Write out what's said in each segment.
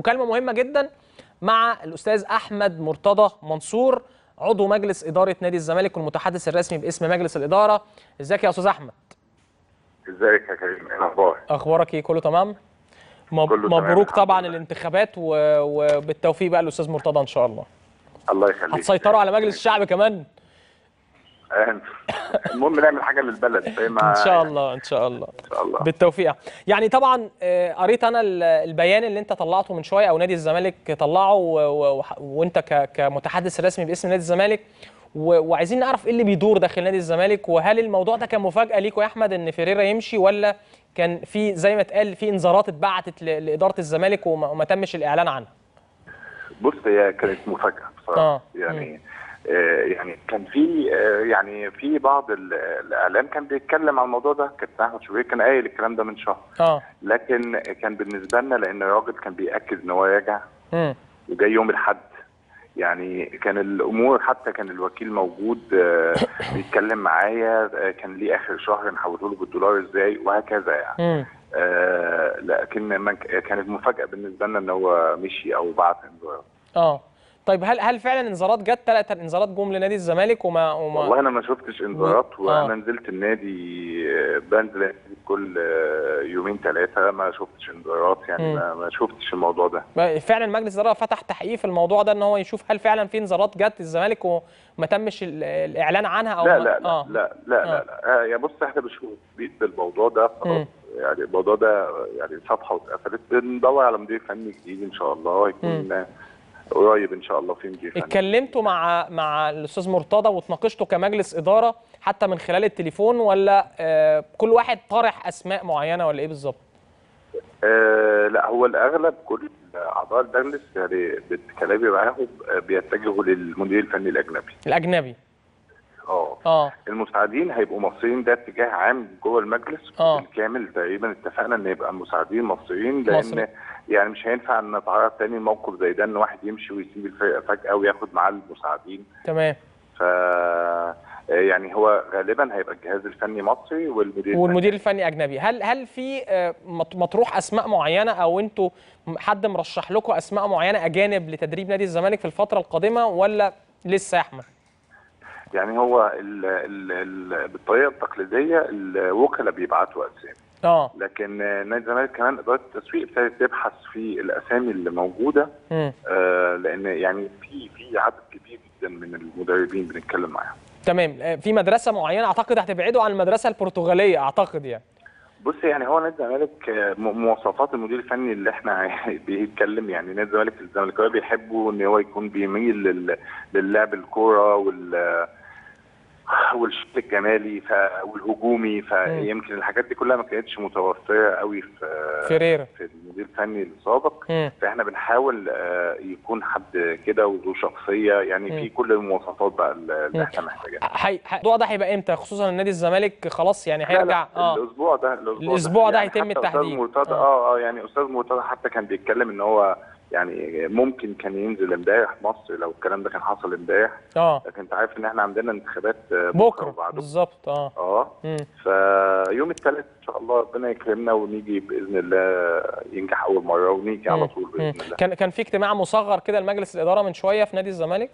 مكالمه مهمه جدا مع الاستاذ احمد مرتضى منصور عضو مجلس اداره نادي الزمالك والمتحدث الرسمي باسم مجلس الاداره ازيك يا استاذ احمد ازيك يا كريم ايه الاخبار اخبارك ايه كله تمام مب- كله تمام، مبروك الحمد طبعا لله. الانتخابات و... وبالتوفيق بقى الاستاذ مرتضى ان شاء الله الله يخليك هتسيطروا على مجلس الشعب كمان آه، المهم نعمل حاجه للبلد زي ما ان شاء الله ان شاء الله ان شاء الله بالتوفيق يعني طبعا آه، قريت انا ال- البيان اللي انت طلعته من شويه او نادي الزمالك طلعه و... و... وانت ك... كمتحدث رسمي باسم نادي الزمالك و... وعايزين نعرف ايه اللي بيدور داخل نادي الزمالك وهل الموضوع ده كان مفاجاه ليكوا يا احمد ان فيريرا يمشي ولا كان في زي ما اتقال في انذارات اتبعتت ل... لاداره الزمالك وما... وما تمش الاعلان عنها بص هي كانت مفاجاه بصراحه آه. يعني آه يعني كان في آه يعني في بعض ال- الاعلام كان بيتكلم عن الموضوع ده كابتن احمد شوبير كان قايل الكلام ده من شهر اه لكن كان بالنسبه لنا لان الراجل كان بياكد ان هو راجع امم وجاي يوم الاحد يعني كان الامور حتى كان الوكيل موجود آه، بيتكلم معايا آه، كان ليه اخر شهر نحوله له بالدولار ازاي وهكذا يعني امم آه، لكن ما ك- كانت مفاجاه بالنسبه لنا ان هو مشي او بعت انذار اه طيب هل هل فعلا انذارات جت ثلاث انذارات جم لنادي الزمالك وما وما والله انا ما شفتش انذارات و- وانا آه. نزلت النادي آه، بنزل النادي كل آه، يومين ثلاثه ما شفتش انذارات يعني مم. ما ما شفتش الموضوع ده فعلا مجلس الاداره فتح تحقيق في الموضوع ده ان هو يشوف هل فعلا في انذارات جت الزمالك وما تمش ال- الاعلان عنها او لا ما- لا لا اه لا لا لا, لا. آه، يا بص احنا بنشوف بالموضوع ده مم. خلاص يعني الموضوع ده يعني صفحه واتقفلت بندور على مدير فني جديد ان شاء الله يكون آه، قريب ان شاء الله في مدير فني اتكلمتوا مع مع الاستاذ مرتضى واتناقشتوا كمجلس اداره حتى من خلال التليفون ولا آه كل واحد طرح اسماء معينه ولا ايه بالظبط؟ آه لا هو الاغلب كل اعضاء المجلس يعني بالكلام معاهم آه، بيتجهوا للمدير الفني الاجنبي الاجنبي اه اه المساعدين هيبقوا مصريين ده اتجاه عام جوه المجلس آه. بالكامل تقريبا اتفقنا ان يبقى مساعدين مصريين لان مصري. يعني مش هينفع ان نتعرض تاني لموقف زي ده ان واحد يمشي ويسيب الفرقه فجاه وياخد معاه المساعدين تمام ف يعني هو غالبا هيبقى الجهاز الفني مصري والمدير والمدير الفني اجنبي هل هل في آه، مط- مطروح اسماء معينه او انتوا م- حد مرشح لكم اسماء معينه اجانب لتدريب نادي الزمالك في الفتره القادمه ولا لسه يا احمد؟ يعني هو ال ال ال بالطريقه التقليديه الوكلاء بيبعتوا اسامي اه لكن نادي الزمالك كمان اداره التسويق ابتدت تبحث في الاسامي اللي موجوده امم آه لان يعني في في عدد كبير جدا من المدربين بنتكلم معاهم تمام آه، في مدرسه معينه اعتقد هتبعدوا عن المدرسه البرتغاليه اعتقد يعني بص يعني هو نادي الزمالك آه، م- مواصفات المدير الفني اللي احنا بيتكلم يعني نادي الزمالك الزمالكاويه بيحبوا ان هو يكون بيميل لل- للعب الكوره وال والشكل الجمالي ف... والهجومي فيمكن الحاجات دي كلها ما كانتش متوفره قوي في فيريرا في المدير الفني السابق مم. فاحنا بنحاول آه، يكون حد كده وذو شخصيه يعني في كل المواصفات بقى اللي احنا محتاجينها حي... حي... الموضوع ده هيبقى امتى خصوصا ان نادي الزمالك خلاص يعني لا هيرجع لا اه الاسبوع ده الاسبوع, الأسبوع ده يعني هيتم حتى التحديد. استاذ مرتضى آه. اه اه يعني استاذ مرتضى حتى كان بيتكلم ان هو يعني ممكن كان ينزل امبارح مصر لو الكلام ده كان حصل امبارح اه لكن انت عارف ان احنا عندنا انتخابات آه، بكره وبعده بالظبط اه اه مم. فيوم الثلاث ان شاء الله ربنا يكرمنا ونيجي باذن الله ينجح اول مره ونيجي على مم. طول مم. باذن الله كان كان في اجتماع مصغر كده لمجلس الاداره من شويه في نادي الزمالك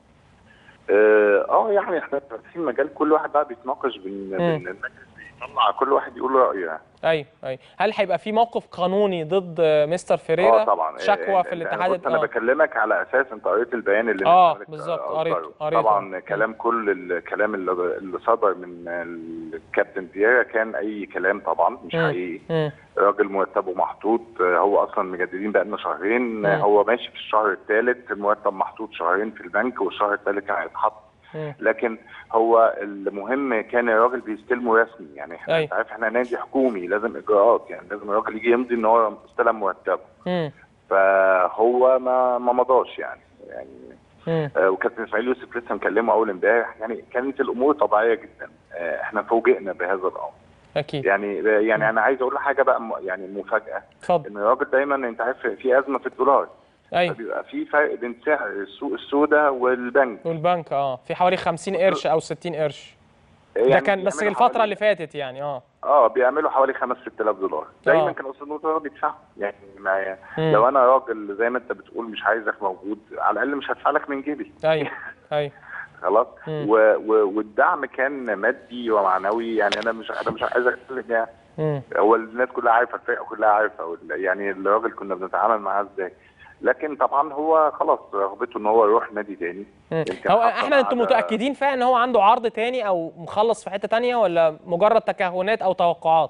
اه آه، يعني احنا في مجال كل واحد بقى بيتناقش بين بين المجلس بيطلع كل واحد يقول رايه يعني ايوه ايوه هل هيبقى في موقف قانوني ضد آه، مستر فيريرا اه طبعا شكوى آه، في آه، الاتحاد بص انا آه. بكلمك على اساس انت قريت البيان اللي آه، الزمالك بالظبط، أصدره. قريته- قريته. طبعا كلام كل الكلام اللي اللي صدر من الكابتن فييرا كان اي كلام طبعا مش مم. حقيقي مم. راجل مرتبه محطوط آه، هو اصلا مجددين بقالنا شهرين آه، مم. هو ماشي في الشهر الثالث المرتب محطوط شهرين في البنك والشهر الثالث كان هيتحط مم. لكن هو المهم كان الراجل بيستلمه رسمي يعني احنا أي. انت عارف احنا نادي حكومي لازم اجراءات يعني لازم الراجل يجي يمضي ان هو استلم مرتبه مم. فهو ما ما مضاش يعني يعني مم. آه، وكابتن اسماعيل يوسف لسه مكلمه اول امبارح يعني كانت الامور طبيعيه جدا آه، احنا فوجئنا بهذا الامر اكيد يعني يعني انا عايز اقول حاجه بقى م- يعني مفاجاه اتفضل ان الراجل دايما انت عارف في ازمه في الدولار ايوه بيبقى في فرق بين سعر السوق السوداء والبنك والبنك اه في حوالي 50 قرش او 60 قرش ده يعني كان بس بيعملوا الفتره حوالي- اللي فاتت يعني اه اه بيعملوا حوالي 5 6000 دولار دايما آه. كان استاذ مرتضى بيدفعهم يعني ما مم. لو انا راجل زي ما انت بتقول مش عايزك موجود على الاقل مش هدفع لك من جيبي ايوه ايوه خلاص مم. و... و... والدعم كان مادي ومعنوي يعني انا مش انا مش عايز اتكلم يعني مم. هو الناس كلها عارفه الفرقه كلها عارفه وال- يعني الراجل كنا بنتعامل معاه ازاي لكن طبعا هو خلاص رغبته ان هو يروح نادي تاني مم. يمكن هو حصل احمد انتوا على- متاكدين فعلا ان هو عنده عرض تاني او مخلص في حته تانيه ولا مجرد تكهنات او توقعات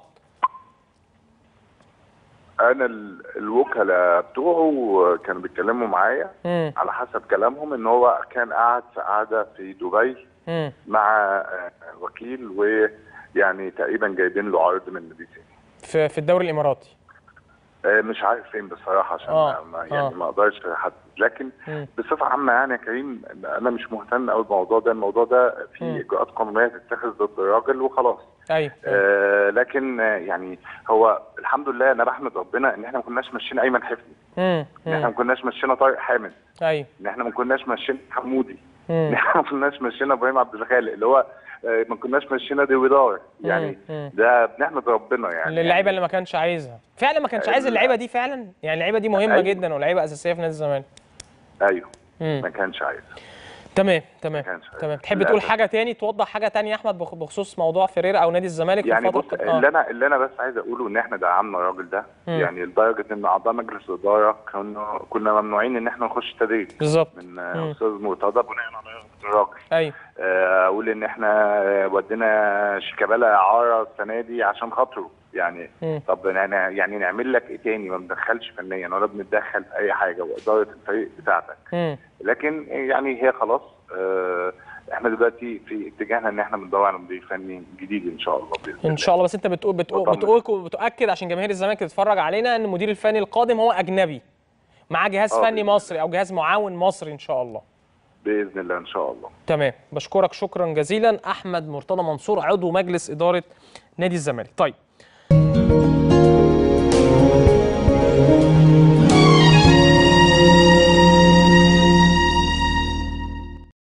انا ال- الوكلاء بتوعه كانوا بيتكلموا معايا مم. على حسب كلامهم ان هو كان قاعد في قاعده في دبي مم. مع آه، وكيل ويعني تقريبا جايبين له عرض من نادي تاني في في الدوري الاماراتي آه، مش عارف فين بصراحه عشان آه، ما يعني آه. ما اقدرش احدد لكن مم. بصفه عامه يعني يا كريم انا مش مهتم قوي بالموضوع ده الموضوع ده مم. في اجراءات قانونيه تتخذ ضد الراجل وخلاص ايوه آه لكن آه، يعني هو الحمد لله انا بحمد ربنا ان احنا ما كناش ماشيين ايمن حفني مم. ان احنا مم. ما كناش ماشيين طارق حامد ايوه ان احنا ما كناش ماشيين حمودي ان مم. احنا ما كناش ماشيين ابراهيم عبد الخالق اللي هو آه، ما كناش ماشيين ديويدار يعني مم. ده بنحمد ربنا يعني اللعيبه اللي ما كانش عايزها فعلا ما كانش عايز اللعيبه دي فعلا يعني اللعيبه دي مهمه أيوة. جدا ولعيبه اساسيه في نادي الزمالك ايوه مم. ما كانش عايز تمام تمام كانش عايز. تمام تحب للأسف. تقول حاجه تاني توضح حاجه تانية يا احمد بخ- بخصوص موضوع فيريرا او نادي الزمالك يعني في بص الفتره اللي آه. انا اللي انا بس عايز اقوله ان احنا دعمنا الراجل ده مم. يعني لدرجه ان اعضاء مجلس الاداره كنا كنا ممنوعين ان احنا نخش تدريب بالظبط من مم. آه، استاذ مرتضى بناء على رغبه الراجل ايوه آه، اقول ان احنا آه، ودينا شيكابالا اعاره السنه دي عشان خاطره يعني مم. طب يعني يعني نعمل لك ايه تاني ما بندخلش فنيا ولا بنتدخل في اي حاجه واداره الفريق بتاعتك مم. لكن يعني هي خلاص آه، احنا دلوقتي في اتجاهنا ان احنا بندور على مدير فني جديد ان شاء الله باذن ان شاء الله بس انت بتقول بتقول مطمن. بتقول بتؤكد عشان جماهير الزمالك تتفرج علينا ان المدير الفني القادم هو اجنبي معاه جهاز آه، فني بإذن الله. مصري او جهاز معاون مصري ان شاء الله باذن الله ان شاء الله تمام بشكرك شكرا جزيلا احمد مرتضى منصور عضو مجلس اداره نادي الزمالك طيب